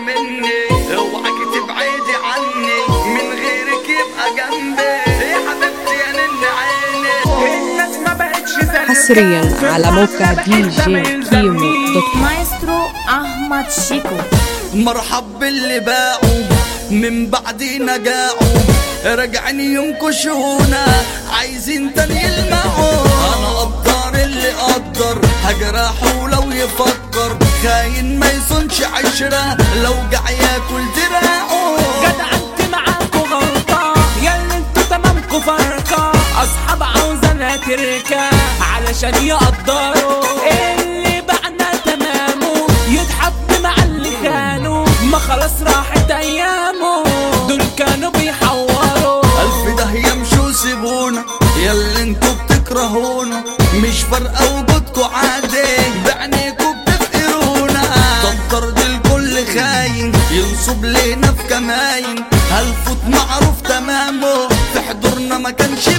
مني اوعك تبعدي عني من غيرك يبقى جنبي يا حبيبتي يا نن عيني الناس ما بقتش زي حصريا على موقع دي جي كيمو دوت كوم. مايسترو احمد شيكو مرحب باللي باعوا من بعدينا جاعوا راجعين ينكشونا عايزين تاني يلمعوا انا قدر اللي قدر هجرحه لو يفكر خاين ما يصونش عشرة لو جع ياكل دراعه جدع انت معاكوا غلطة ياللي انتوا تمامكوا فرقة اصحاب عاوزة تركة علشان يقدروا اللي بعنا تمامه يتحب مع اللي خانوا ما خلاص راحت ايامه دول كانوا بيحوروا ألف داهية مشوا سيبونا ياللي انتوا بتكرهونا مش فارقة وجودكوا عادي بعينيكوا بتفقرونا طب الكل خاين ينصب لينا في كماين هالفوت معروف تمامه في حضورنا ما كانش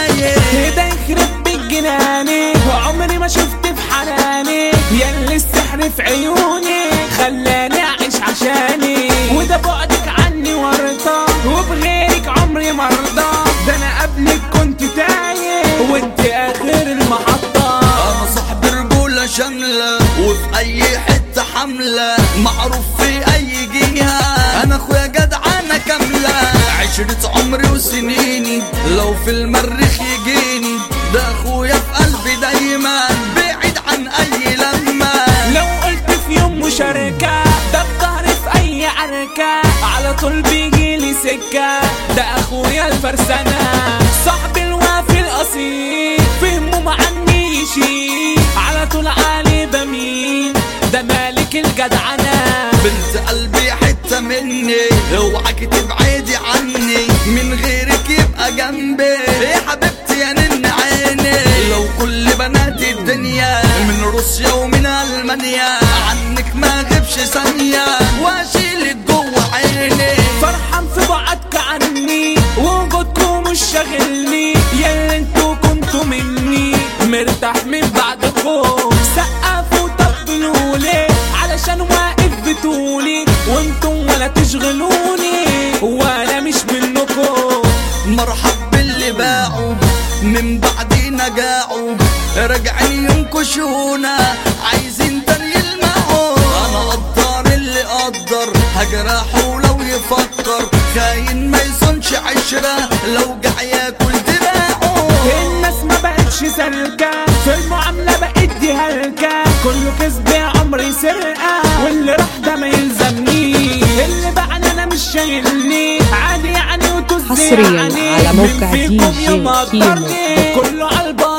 باين ده يخرب بيت جناني عمري ما شفت في حناني ياللي السحر في عيوني خلاني اعيش عشاني وده بعدك عني ورطة وبغيرك عمري مرضى ده انا قبلك كنت تايه وانت اخر المحطة انا صاحب رجولة شاملة وفي اي حتة حملة معروف في اي جهة انا اخويا جدعانة كاملة عشرة عمري وسنيني لو في المريخ يجيني ده اخويا في قلبي دايما بعيد عن اي لمة لو قلت في يوم مشاركة ده بظهري في أي عركة على طول بيجيلي سكة ده أخويا الفرسانة صاحبي الوافي الأصيل فهمه عني يشيل على طول علي بميل ده مالك الجدعنة بنت قلبي حتة مني اوعك تبعدي عني من غيرك يبقى جنبي يا حبيبتي يا نن عيني لو كل بنات الدنيا من روسيا ومن المانيا عنك ما غبش ثانية واشيلك جوه عيني فرحان في بعدك عني وجودكم مش شاغلني ياللي انتوا كنتوا مني مرتاح من بعدكم سقفوا طبلولي علشان واقف بطولي وانتم ولا تشغلوني وانا مش منكم مرحب باللي باعوا من بعدينا جاعوا راجعين ينكشونا عايزين تاني يلمعوا انا قدر اللي قدر هجرحه لو يفكر خاين ما يصونش عشرة لو جع ياكل دراعه الناس ما بقتش سالكة في المعاملة بقت دي هلكة كله كذب يا عمري سرقة واللي راح ده ما يلزمني اللي بعد انا مش شايلني عادي يعني وتزي حصرياً يعني على مين موقع فيكم DJ يوم قدرني؟ كيمو دوت كوم. كله عالباطل